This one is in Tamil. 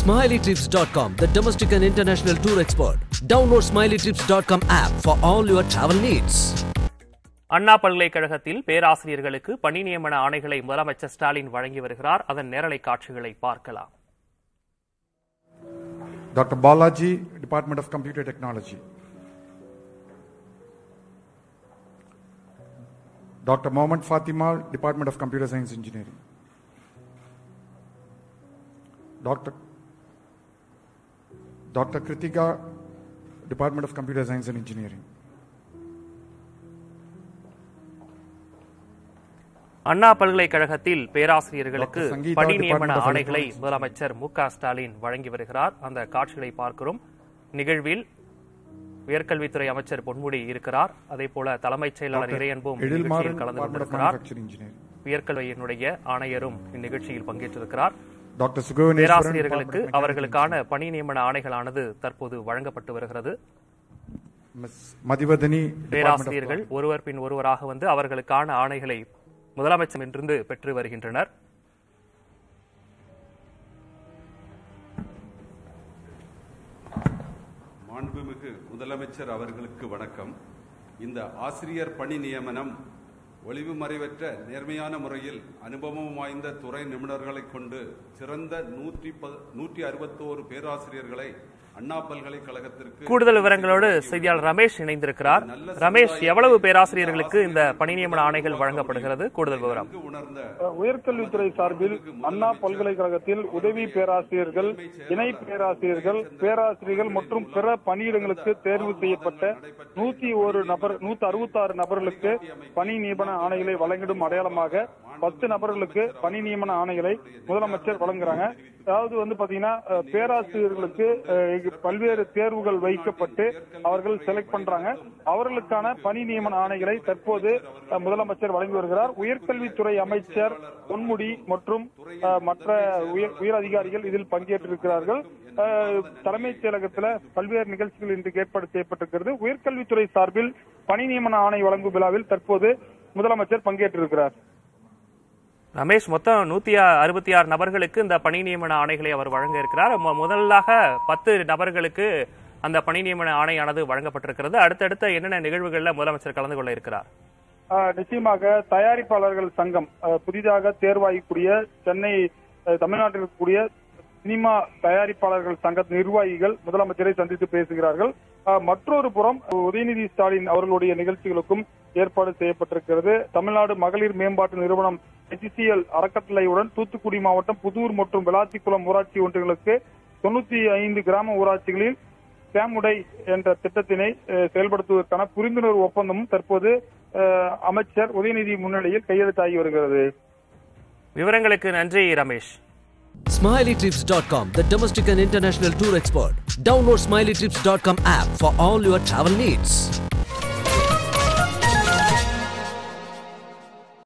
SmileyTrips.com, the domestic and international tour expert. Download SmileyTrips.com app for all your travel needs. அண்ணா பல்கலைக்கழகத்தில் பேராசிரியர்களுக்கு பணி நியமன ஆணைகளை முதலமைச்சர் ஸ்டாலின் வழங்கி வருகிறார் அதன் நேரலை காட்சிகளை பார்க்கலாம் Dr. Balaji, Department of Computer Technology. Dr. Mohammad Fatima, Department of Computer Science Engineering. Dr. Dr. Kritika, Department of Computer Science and Engineering. அண்ணா பல்கலைக்கழகத்தில் பேராசிரியர்களுக்கு டாக்டர் சங்கீதா, பணி நியமன Department of ஆணைகளை Electronics. முதலமைச்சர் மு க ஸ்டாலின் வழங்கி வருகிறார் அந்த காட்சிகளை பார்க்கிறோம் நிகழ்வில் உயர்கல்வித்துறை அமைச்சர் பொன்முடி இருக்கிறார் அதே போல தலைமைச் செயலாளர் இறையன்பும் Edilmaran, நிகழ்ச்சியில் கலந்து Department of கொண்டிருக்கிறார் Manufacturing Engineering. உயர்கல்வியினுடைய ஆணையரும் இந்நிகழ்ச்சியில் பங்கேற்றிருக்கிறார் Dr. Sugavaneshwaran, பேராசிரியர்களுக்கு Department of அவர்களுக்கான பணி நியமன ஆணைகளானது தற்போது வழங்கப்பட்டு வருகிறது Mechanical Engineering. Ms. Madhivadani, Department of பேராசிரியர்கள் ஒருவர் பின் ஒருவராக வந்து அவர்களுக்கான ஆணைகளை முதலமைச்சரிடமிருந்து பெற்று வருகின்றனர் மாண்புமிகு முதலமைச்சர் அவர்களுக்கு வணக்கம் இந்த ஆசிரியர் பணி நியமனம் ஒளிவு மறைவற்ற நேர்மையான முறையில் அனுபவம் வாய்ந்த துறை நிபுணர்களைக் கொண்டு சிறந்த நூற்றி ப- நூற்றி அறுபத்தோரு பேராசிரியர்களை அண்ணா பல்கலைக்கழகத்திற்கு கூடுதல் விவரங்களோடு செய்தியாளர் ரமேஷ் இணைந்திருக்கிறார் ரமேஷ் எவ்வளவு பேராசிரியர்களுக்கு இந்த பணி நியமன ஆணைகள் வழங்கப்படுகிறது கூடுதல் விவரம் நன்கு உணர்ந்த உயர்கல்வித்துறை சார்பில் அண்ணா பல்கலைக்கழகத்தில் உதவி பேராசிரியர்கள் இணை பேராசிரியர்கள் பேராசிரியர்கள் மற்றும் பிற பணியிடங்களுக்கு தேர்வு செய்யப்பட்ட நூத்தி ஒரு நபர் நூத்தி அறுபத்தி ஆறு நபர்களுக்கு பணி நியமன ஆணைகளை வழங்கிடும் அடையாளமாக பத்து நபர்களுக்கு பணி நியமன ஆணைகளை முதலமைச்சர் வழங்குறாங்க அதாவது வந்து பாத்தீங்கன்னா அஹ், பேராசிரியர்களுக்கு அஹ், பல்வேறு தேர்வுகள் வைக்கப்பட்டு அவர்கள் செலக்ட் பண்றாங்க அவர்களுக்கான பணி நியமன ஆணைகளை தற்போது அஹ், முதலமைச்சர் வழங்கி வருகிறார் உயர்கல்வித்துறை அமைச்சர் பொன்முடி மற்றும் அஹ், மற்ற உயர் உயர் அதிகாரிகள் இதில் பங்கேற்றிருக்கிறார்கள் அஹ், தலைமைச் செயலகத்தில் பல்வேறு நிகழ்ச்சிகள் இன்று ஏற்பாடு செய்யப்பட்டிருக்கிறது உயர்கல்வித்துறை சார்பில் பணி நியமன ஆணை வழங்கும் விழாவில் தற்போது முதலமைச்சர் பங்கேற்றிருக்கிறார் ரமேஷ் மொத்தம் நூத்தி அறுபத்தி ஆறு நபர்களுக்கு இந்த பணி நியமன ஆணைகளை அவர் வழங்க இருக்கிறார் மு- முதலாக பத்து நபர்களுக்கு அந்த பணி நியமன ஆணையானது வழங்கப்பட்டிருக்கிறது அடுத்தடுத்த என்னென்ன நிகழ்வுகள்ல முதலமைச்சர் கலந்து கொள்ள இருக்கிறார் ஆஹ் நிச்சயமாக தயாரிப்பாளர்கள் சங்கம் ஆஹ் புதிதாக தேர்வாகக்கூடிய சென்னை ஆஹ் தமிழ்நாட்டில் இருக்கக்கூடிய சினிமா தயாரிப்பாளர்கள் சங்க நிர்வாகிகள் முதலமைச்சரை சந்தித்து பேசுகிறார்கள் ஆஹ் மற்றொரு புறம் உதயநிதி ஸ்டாலின் அவர்களுடைய நிகழ்ச்சிகளுக்கும் ஏற்பாடு செய்யப்பட்டிருக்கிறது தமிழ்நாடு மகளிர் மேம்பாட்டு நிறுவனம் HCL அறக்கட்டளையுடன் தூத்துக்குடி மாவட்டம் புதூர் மற்றும் விளாத்திக்குளம் ஊராட்சி ஒன்றியங்களுக்கு தொண்ணூத்தி ஐந்து கிராம ஊராட்சிகளில் கேமுடை என்ற திட்டத்தினை அஹ், செயல்படுத்துவதற்கான புரிந்துணர்வு ஒப்பந்தமும் தற்போது அஹ், அமைச்சர் உதயநிதி முன்னிலையில் கையெழுத்தாகி வருகிறது விவரங்களுக்கு நன்றி Ramesh SmileyTrips.com, the domestic and international tour expert. Download SmileyTrips.com app for all your travel needs.